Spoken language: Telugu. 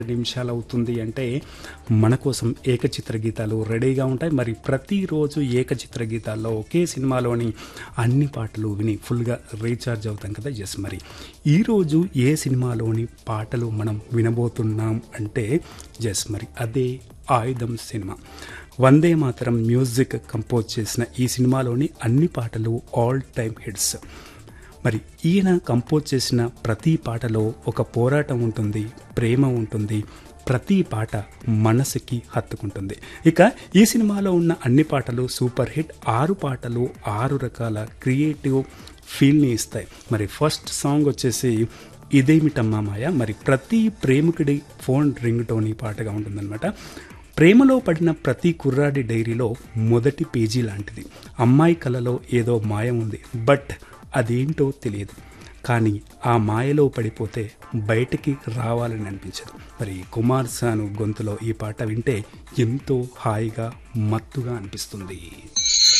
నిమిషాలు అవుతుంది అంటే మన కోసం ఏకచిత్ర గీతాలు రెడీగా ఉంటాయి మరి ప్రతిరోజు ఏకచిత్ర గీతాల్లో ఒకే సినిమాలోని అన్ని పాటలు విని ఫుల్గా రీఛార్జ్ అవుతాం కదా ఎస్ మరి ఈరోజు ఏ సినిమాలోని పాటలు మనం వినబోతున్నాం అంటే ఎస్ మరి అదే Aayudham cinema Vande Mataram music compose చేసిన ఈ సినిమాలోని అన్ని పాటలు ఆల్ టైమ్ హిట్స్ మరి ఈయన కంపోజ్ చేసిన ప్రతి పాటలో ఒక పోరాటం ఉంటుంది ప్రేమ ఉంటుంది ప్రతి పాట మనసుకి హత్తుకుంటుంది ఇక ఈ సినిమాలో ఉన్న అన్ని పాటలు సూపర్ హిట్ ఆరు పాటలు ఆరు రకాల క్రియేటివ్ ఫీల్ని ఇస్తాయి మరి ఫస్ట్ సాంగ్ వచ్చేసి ఇదేమిటమ్మా మాయ మరి ప్రతి ప్రేమికుడి ఫోన్ రింగ్ టోన్ ఈ పాటగా ఉంటుందన్నమాట ప్రేమలో పడిన ప్రతి కుర్రాడి డైరీలో మొదటి పేజీ లాంటిది అమ్మాయి కలలో ఏదో మాయ ఉంది బట్ అదేంటో తెలియదు కానీ ఆ మాయలో పడిపోతే బయటికి రావాలని అనిపించదు మరి కుమార్ సాను గొంతులో ఈ పాట వింటే ఎంతో హాయిగా మత్తుగా అనిపిస్తుంది